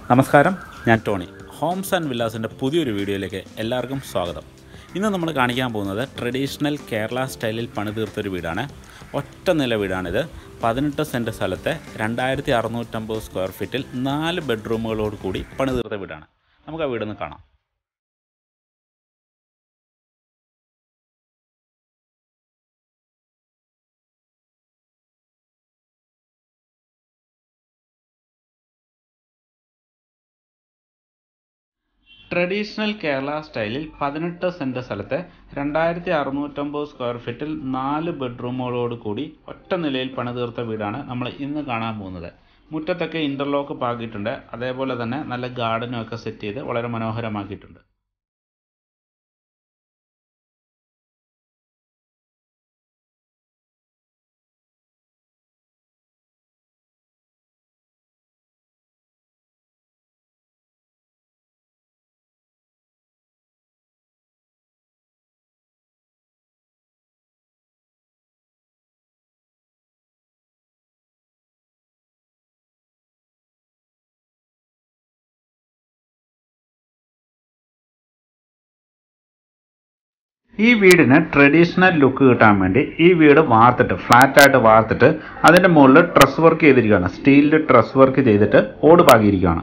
നമസ്കാരം ഞാൻ Tony Holmes and വില്ലാസിൻ്റെ പുതിയൊരു വീഡിയോയിലേക്ക് എല്ലാവർക്കും സ്വാഗതം ഇന്ന് നമ്മൾ കാണിക്കാൻ പോകുന്നത് ട്രഡീഷണൽ കേരള സ്റ്റൈലിൽ പണിതീർത്തൊരു വീടാണ് ഒറ്റ നില വീടാണിത് പതിനെട്ട് സെൻറ്റ് സ്ഥലത്തെ രണ്ടായിരത്തി അറുന്നൂറ്റമ്പത് സ്ക്വയർ ഫീറ്റിൽ നാല് ബെഡ്റൂമുകളോട് കൂടി പണിതീർത്ത വീടാണ് നമുക്ക് ആ വീടൊന്ന് കാണാം ട്രഡീഷണൽ കേരള സ്റ്റൈലിൽ പതിനെട്ട് സെൻറ്റ് സ്ഥലത്തെ രണ്ടായിരത്തി അറുന്നൂറ്റമ്പത് സ്ക്വയർ ഫീറ്റിൽ നാല് ബെഡ്റൂമുകളോട് കൂടി ഒറ്റ നിലയിൽ പണിതീർത്ത വീടാണ് നമ്മൾ ഇന്ന് കാണാൻ പോകുന്നത് മുറ്റത്തൊക്കെ ഇൻ്റർലോക്ക് പാകിയിട്ടുണ്ട് അതേപോലെ തന്നെ നല്ല ഗാർഡനും ഒക്കെ സെറ്റ് ചെയ്ത് വളരെ മനോഹരമാക്കിയിട്ടുണ്ട് ഈ വീടിന് ട്രഡീഷണൽ ലുക്ക് കിട്ടാൻ വേണ്ടി ഈ വീട് വാർത്തിട്ട് ഫ്ലാറ്റായിട്ട് വാർത്തിട്ട് അതിൻ്റെ മുകളിൽ ട്രസ് വർക്ക് ചെയ്തിരിക്കുകയാണ് സ്റ്റീലിൽ ട്രസ് വർക്ക് ചെയ്തിട്ട് ഓട് പാകിയിരിക്കുകയാണ്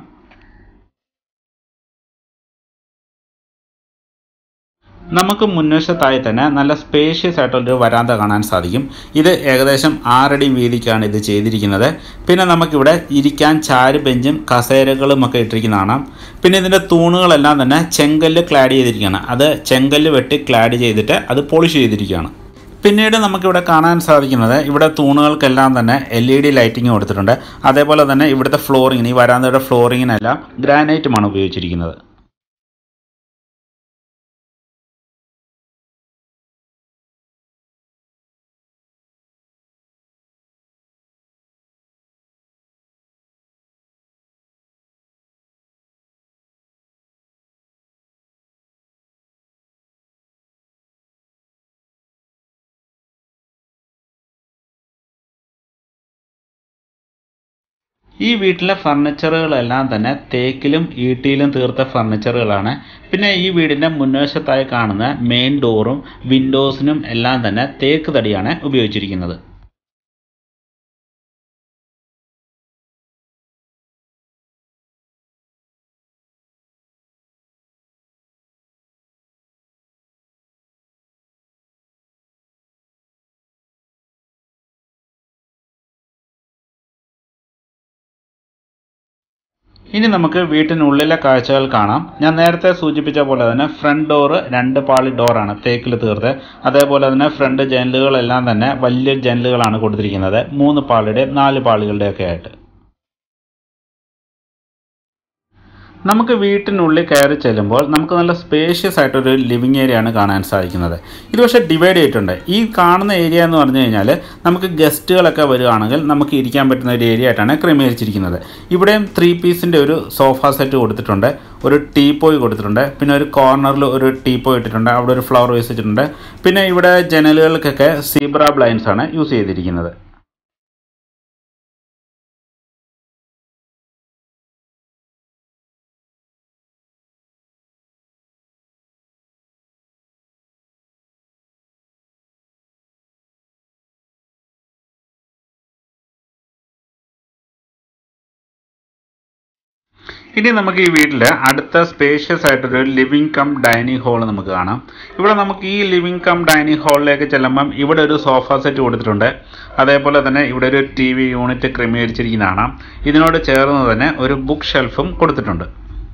നമുക്ക് മുൻവശത്തായി തന്നെ നല്ല സ്പേഷ്യസ് ആയിട്ടുള്ളൊരു വരാന്ത കാണാൻ സാധിക്കും ഇത് ഏകദേശം ആറടി വീതിക്കാണ് ഇത് ചെയ്തിരിക്കുന്നത് പിന്നെ നമുക്കിവിടെ ഇരിക്കാൻ ചാര് ബെഞ്ചും കസേരകളും ഒക്കെ ഇട്ടിരിക്കുന്നതാണ് പിന്നെ ഇതിൻ്റെ തൂണുകളെല്ലാം തന്നെ ചെങ്കല്ല് ക്ലാഡ് ചെയ്തിരിക്കുകയാണ് അത് ചെങ്കല്ല് വെട്ടി ക്ലാഡ് ചെയ്തിട്ട് അത് പോളിഷ് ചെയ്തിരിക്കുകയാണ് പിന്നീട് നമുക്കിവിടെ കാണാൻ സാധിക്കുന്നത് ഇവിടെ തൂണുകൾക്കെല്ലാം തന്നെ എൽ ഇ ഡി ലൈറ്റിംഗ് കൊടുത്തിട്ടുണ്ട് അതേപോലെ തന്നെ ഇവിടുത്തെ ഫ്ലോറിങ്ങിന് ഈ വരാന്തയുടെ ഫ്ലോറിങ്ങിനെല്ലാം ഗ്രാനൈറ്റുമാണ് ഉപയോഗിച്ചിരിക്കുന്നത് ഈ വീട്ടിലെ ഫർണിച്ചറുകളെല്ലാം തന്നെ തേക്കിലും ഈട്ടിയിലും തീർത്ത ഫർണിച്ചറുകളാണ് പിന്നെ ഈ വീടിൻ്റെ മുൻവശത്തായി കാണുന്ന മെയിൻ ഡോറും വിൻഡോസിനും എല്ലാം തന്നെ തേക്ക് തടിയാണ് ഉപയോഗിച്ചിരിക്കുന്നത് ഇനി നമുക്ക് വീട്ടിനുള്ളിലെ കാഴ്ചകൾ കാണാം ഞാൻ നേരത്തെ സൂചിപ്പിച്ച പോലെ തന്നെ ഫ്രണ്ട് ഡോറ് രണ്ട് പാളി ഡോറാണ് തേക്കിൽ തീർത്ത് അതേപോലെ തന്നെ ഫ്രണ്ട് ജനലുകളെല്ലാം തന്നെ വലിയ ജനലുകളാണ് കൊടുത്തിരിക്കുന്നത് മൂന്ന് പാളിയുടെ നാല് പാളികളുടെ ഒക്കെ ആയിട്ട് നമുക്ക് വീട്ടിനുള്ളിൽ കയറി ചെല്ലുമ്പോൾ നമുക്ക് നല്ല സ്പേഷ്യസ് ആയിട്ടൊരു ലിവിങ് ഏരിയ ആണ് കാണാൻ സാധിക്കുന്നത് ഇത് പക്ഷേ ഡിവൈഡ് ചെയ്തിട്ടുണ്ട് ഈ കാണുന്ന ഏരിയ എന്ന് പറഞ്ഞു കഴിഞ്ഞാൽ നമുക്ക് ഗസ്റ്റുകളൊക്കെ വരികയാണെങ്കിൽ നമുക്ക് ഇരിക്കാൻ പറ്റുന്ന ഒരു ഏരിയ ആയിട്ടാണ് ക്രമീകരിച്ചിരിക്കുന്നത് ഇവിടെയും ത്രീ പീസിൻ്റെ ഒരു സോഫ സെറ്റ് കൊടുത്തിട്ടുണ്ട് ഒരു ടീ പോയ് കൊടുത്തിട്ടുണ്ട് പിന്നെ ഒരു കോർണറിൽ ഒരു ടീ പോയ് ഇട്ടിട്ടുണ്ട് അവിടെ ഒരു ഫ്ലവർ വേസ് വെച്ചിട്ടുണ്ട് പിന്നെ ഇവിടെ ജനലുകൾക്കൊക്കെ സീബ്ര ബ്ലൈൻസ് ആണ് യൂസ് ചെയ്തിരിക്കുന്നത് ഇനി നമുക്ക് ഈ വീട്ടിൽ അടുത്ത സ്പേഷ്യസ് ആയിട്ടൊരു ലിവിങ് കം ഡൈനിങ് ഹാൾ നമുക്ക് കാണാം ഇവിടെ നമുക്ക് ഈ ലിവിങ് കം ഡൈനിങ് ഹാളിലേക്ക് ചെല്ലുമ്പം ഇവിടെ ഒരു സോഫ സെറ്റ് കൊടുത്തിട്ടുണ്ട് അതേപോലെ തന്നെ ഇവിടെ ഒരു ടി വി യൂണിറ്റ് ക്രമീകരിച്ചിരിക്കുന്നതാണ് ഇതിനോട് ചേർന്ന് തന്നെ ഒരു ബുക്ക് ഷെൽഫും കൊടുത്തിട്ടുണ്ട്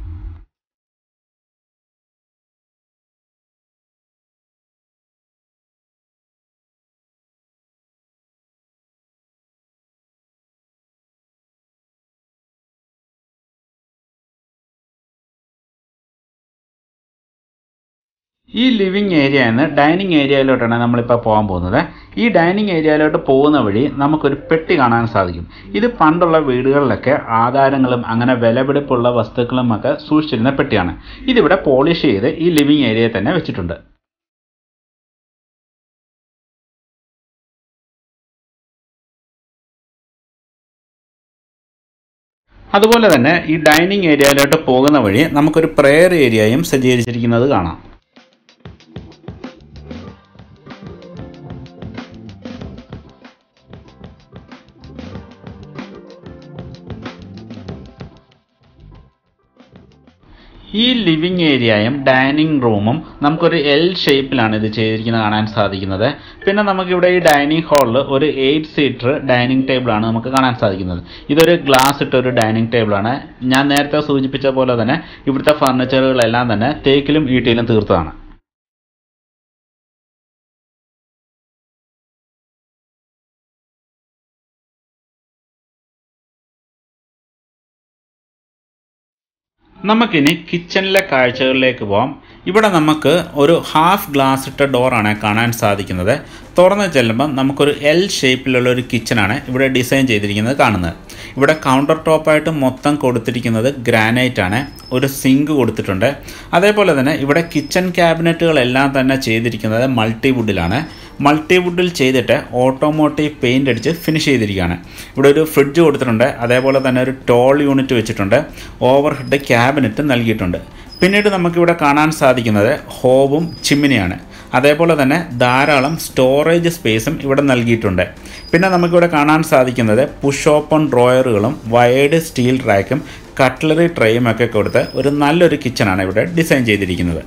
ഈ ലിവിങ് ഏരിയയിൽ നിന്ന് ഡൈനിങ് ഏരിയയിലോട്ടാണ് നമ്മളിപ്പോൾ പോകാൻ പോകുന്നത് ഈ ഡൈനിങ് ഏരിയയിലോട്ട് പോകുന്ന വഴി നമുക്കൊരു പെട്ടി കാണാൻ സാധിക്കും ഇത് പണ്ടുള്ള വീടുകളിലൊക്കെ ആധാരങ്ങളും അങ്ങനെ വിലപിടിപ്പുള്ള വസ്തുക്കളും ഒക്കെ സൂക്ഷിച്ചിരുന്ന പെട്ടിയാണ് ഇതിവിടെ പോളിഷ് ചെയ്ത് ഈ ലിവിങ് ഏരിയയിൽ തന്നെ വെച്ചിട്ടുണ്ട് അതുപോലെ തന്നെ ഈ ഡൈനിങ് ഏരിയയിലോട്ട് പോകുന്ന വഴി നമുക്കൊരു പ്രെയർ ഏരിയയും സജ്ജീകരിച്ചിരിക്കുന്നത് കാണാം ഈ ലിവിങ് ഏരിയയും ഡൈനിങ് റൂമും നമുക്കൊരു എൽ ഷേപ്പിലാണ് ഇത് ചെയ്തിരിക്കുന്നത് കാണാൻ സാധിക്കുന്നത് പിന്നെ നമുക്കിവിടെ ഈ ഡൈനിങ് ഹാളിൽ ഒരു എയ്റ്റ് സീറ്റർ ഡൈനിങ് ടേബിളാണ് നമുക്ക് കാണാൻ സാധിക്കുന്നത് ഇതൊരു ഗ്ലാസ് ഇട്ട ഒരു ഡൈനിങ് ടേബിളാണ് ഞാൻ നേരത്തെ സൂചിപ്പിച്ച പോലെ തന്നെ ഇവിടുത്തെ ഫർണിച്ചറുകളെല്ലാം തന്നെ തേക്കിലും ഈട്ടിയിലും തീർത്തതാണ് നമുക്കിനി കിച്ചണിലെ കാഴ്ചകളിലേക്ക് പോകാം ഇവിടെ നമുക്ക് ഒരു ഹാഫ് ഗ്ലാസ് ഇട്ട ഡോറാണ് കാണാൻ സാധിക്കുന്നത് തുറന്ന് ചെല്ലുമ്പം നമുക്കൊരു എൽ ഷേപ്പിലുള്ള ഒരു കിച്ചണാണ് ഇവിടെ ഡിസൈൻ ചെയ്തിരിക്കുന്നത് കാണുന്നത് ഇവിടെ കൗണ്ടർ ടോപ്പായിട്ട് മൊത്തം കൊടുത്തിരിക്കുന്നത് ഗ്രാനൈറ്റ് ആണ് ഒരു സിങ്ക് കൊടുത്തിട്ടുണ്ട് അതേപോലെ തന്നെ ഇവിടെ കിച്ചൺ ക്യാബിനറ്റുകളെല്ലാം തന്നെ ചെയ്തിരിക്കുന്നത് മൾട്ടിവുഡിലാണ് മൾട്ടിവുഡിൽ ചെയ്തിട്ട് ഓട്ടോമോട്ടീവ് പെയിൻ്റ് അടിച്ച് ഫിനിഷ് ചെയ്തിരിക്കുകയാണ് ഇവിടെ ഒരു ഫ്രിഡ്ജ് കൊടുത്തിട്ടുണ്ട് അതേപോലെ തന്നെ ഒരു ടോൾ യൂണിറ്റ് വെച്ചിട്ടുണ്ട് ഓവർ ഹെഡ് ക്യാബിനറ്റ് നൽകിയിട്ടുണ്ട് പിന്നീട് നമുക്കിവിടെ കാണാൻ സാധിക്കുന്നത് ഹോവും ചിമ്മിനിയാണ് അതേപോലെ തന്നെ ധാരാളം സ്റ്റോറേജ് സ്പേസും ഇവിടെ നൽകിയിട്ടുണ്ട് പിന്നെ നമുക്കിവിടെ കാണാൻ സാധിക്കുന്നത് പുഷ് ഓപ്പൺ ഡ്രോയറുകളും വയേർഡ് സ്റ്റീൽ റാക്കും കട്ട്ലറി ട്രേയും ഒക്കെ കൊടുത്ത് ഒരു നല്ലൊരു കിച്ചണാണ് ഇവിടെ ഡിസൈൻ ചെയ്തിരിക്കുന്നത്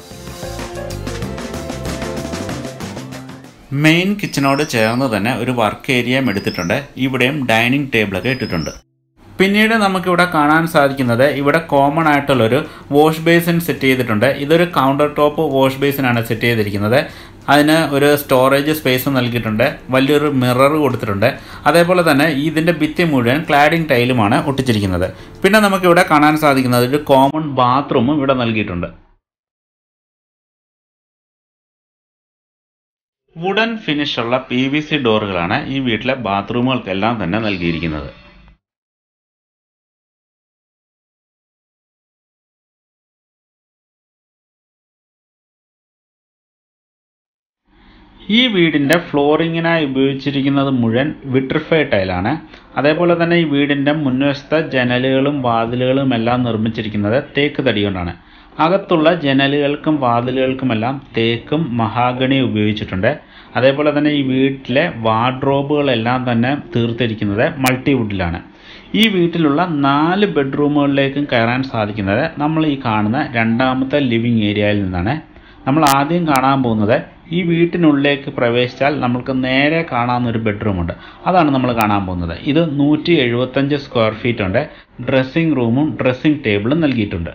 മെയിൻ കിച്ചണോട് ചേർന്ന് തന്നെ ഒരു വർക്ക് ഏരിയയും എടുത്തിട്ടുണ്ട് ഇവിടെയും ഡൈനിങ് ടേബിളൊക്കെ ഇട്ടിട്ടുണ്ട് പിന്നീട് നമുക്കിവിടെ കാണാൻ സാധിക്കുന്നത് ഇവിടെ കോമൺ ആയിട്ടുള്ളൊരു വാഷ് ബേസിൻ സെറ്റ് ചെയ്തിട്ടുണ്ട് ഇതൊരു കൗണ്ടർ ടോപ്പ് വാഷ് ബേസിനാണ് സെറ്റ് ചെയ്തിരിക്കുന്നത് അതിന് ഒരു സ്റ്റോറേജ് സ്പേസ് നൽകിയിട്ടുണ്ട് വലിയൊരു മിറർ കൊടുത്തിട്ടുണ്ട് അതേപോലെ തന്നെ ഇതിൻ്റെ ഭിത്തി മുഴുവൻ ക്ലാഡിംഗ് ടൈലുമാണ് ഒട്ടിച്ചിരിക്കുന്നത് പിന്നെ നമുക്കിവിടെ കാണാൻ സാധിക്കുന്നത് ഒരു കോമൺ ബാത്റൂമും ഇവിടെ നൽകിയിട്ടുണ്ട് വുഡൻ ഫിനിഷുള്ള പി വി സി ഡോറുകളാണ് ഈ വീട്ടിലെ ബാത്റൂമുകൾക്കെല്ലാം തന്നെ നൽകിയിരിക്കുന്നത് ഈ വീടിൻ്റെ ഫ്ലോറിങ്ങിനായി ഉപയോഗിച്ചിരിക്കുന്നത് മുഴുവൻ വിട്രിഫൈ ടൈലാണ് അതേപോലെ തന്നെ ഈ വീടിൻ്റെ മുൻവശത്തെ ജനലുകളും വാതിലുകളും എല്ലാം നിർമ്മിച്ചിരിക്കുന്നത് തേക്ക് തടി കൊണ്ടാണ് അകത്തുള്ള ജനലുകൾക്കും വാതിലുകൾക്കുമെല്ലാം തേക്കും മഹാഗണി ഉപയോഗിച്ചിട്ടുണ്ട് അതേപോലെ തന്നെ ഈ വീട്ടിലെ വാർഡ്രോബുകളെല്ലാം തന്നെ തീർത്തിരിക്കുന്നത് മൾട്ടിവുഡിലാണ് ഈ വീട്ടിലുള്ള നാല് ബെഡ്റൂമുകളിലേക്കും കയറാൻ സാധിക്കുന്നത് നമ്മൾ ഈ കാണുന്ന രണ്ടാമത്തെ ലിവിങ് ഏരിയയിൽ നിന്നാണ് നമ്മൾ ആദ്യം കാണാൻ പോകുന്നത് ഈ വീട്ടിനുള്ളിലേക്ക് പ്രവേശിച്ചാൽ നമുക്ക് നേരെ കാണാവുന്ന ഒരു ബെഡ്റൂമുണ്ട് അതാണ് നമ്മൾ കാണാൻ പോകുന്നത് ഇത് നൂറ്റി എഴുപത്തഞ്ച് സ്ക്വയർ ഫീറ്റ് ഉണ്ട് ഡ്രസ്സിംഗ് റൂമും ഡ്രസ്സിംഗ് ടേബിളും നൽകിയിട്ടുണ്ട്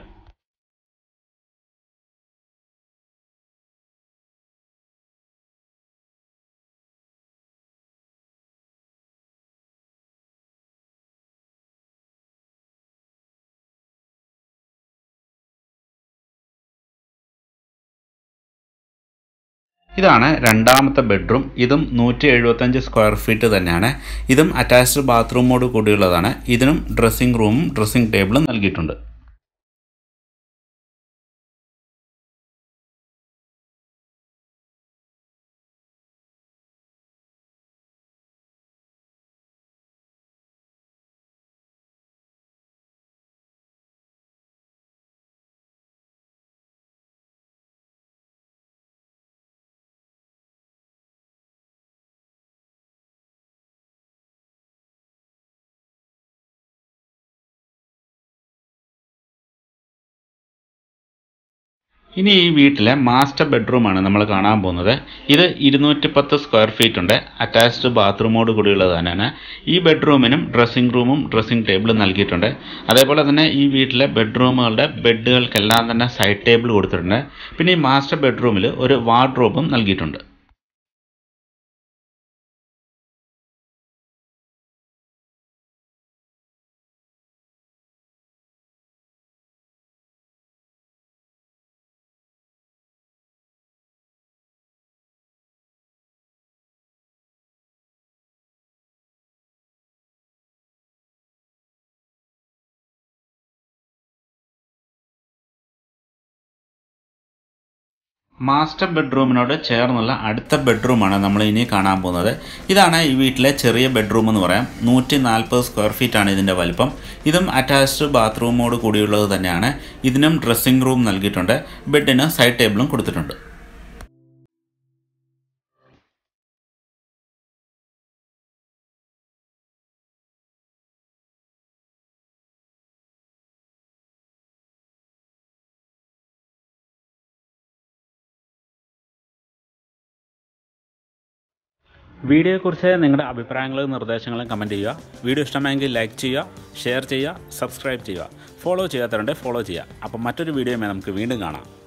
ഇതാണ് രണ്ടാമത്തെ ബെഡ്റൂം ഇതും നൂറ്റി എഴുപത്തഞ്ച് സ്ക്വയർ ഫീറ്റ് തന്നെയാണ് ഇതും അറ്റാച്ച്ഡ് ബാത്റൂമോട് കൂടിയുള്ളതാണ് ഇതിനും ഡ്രസ്സിംഗ് റൂമും ഡ്രസ്സിംഗ് ടേബിളും നൽകിയിട്ടുണ്ട് ഇനി ഈ വീട്ടിലെ മാസ്റ്റർ ബെഡ്റൂമാണ് നമ്മൾ കാണാൻ പോകുന്നത് ഇത് ഇരുന്നൂറ്റി പത്ത് സ്ക്വയർ ഫീറ്റ് ഉണ്ട് അറ്റാച്ച്ഡ് ബാത്റൂമോട് കൂടിയുള്ളത് തന്നെയാണ് ഈ ബെഡ്റൂമിനും ഡ്രസ്സിംഗ് റൂമും ഡ്രസ്സിംഗ് ടേബിളും നൽകിയിട്ടുണ്ട് അതേപോലെ തന്നെ ഈ വീട്ടിലെ ബെഡ്റൂമുകളുടെ ബെഡുകൾക്കെല്ലാം തന്നെ സൈഡ് ടേബിൾ കൊടുത്തിട്ടുണ്ട് പിന്നെ ഈ മാസ്റ്റർ ബെഡ്റൂമിൽ ഒരു വാർഡ്രോബും നൽകിയിട്ടുണ്ട് മാസ്റ്റർ ബെഡ്റൂമിനോട് ചേർന്നുള്ള അടുത്ത ബെഡ്റൂമാണ് നമ്മൾ ഇനി കാണാൻ പോകുന്നത് ഇതാണ് ഈ വീട്ടിലെ ചെറിയ ബെഡ്റൂം എന്ന് പറയാം നൂറ്റി നാൽപ്പത് സ്ക്വയർ ഫീറ്റ് ആണ് ഇതിൻ്റെ വലിപ്പം ഇതും അറ്റാച്ച്ഡ് ബാത്റൂമോട് കൂടിയുള്ളത് തന്നെയാണ് ഇതിനും ഡ്രസ്സിംഗ് റൂം നൽകിയിട്ടുണ്ട് ബെഡിന് സൈഡ് ടേബിളും കൊടുത്തിട്ടുണ്ട് വീഡിയോയെക്കുറിച്ച് നിങ്ങളുടെ അഭിപ്രായങ്ങളും നിർദ്ദേശങ്ങളും കമൻറ്റ് ചെയ്യുക വീഡിയോ ഇഷ്ടമായെങ്കിൽ ലൈക്ക് ചെയ്യുക ഷെയർ ചെയ്യുക സബ്സ്ക്രൈബ് ചെയ്യുക ഫോളോ ചെയ്യാത്തവരുണ്ട് ഫോളോ ചെയ്യുക അപ്പം മറ്റൊരു വീഡിയോയുമായി നമുക്ക് വീണ്ടും കാണാം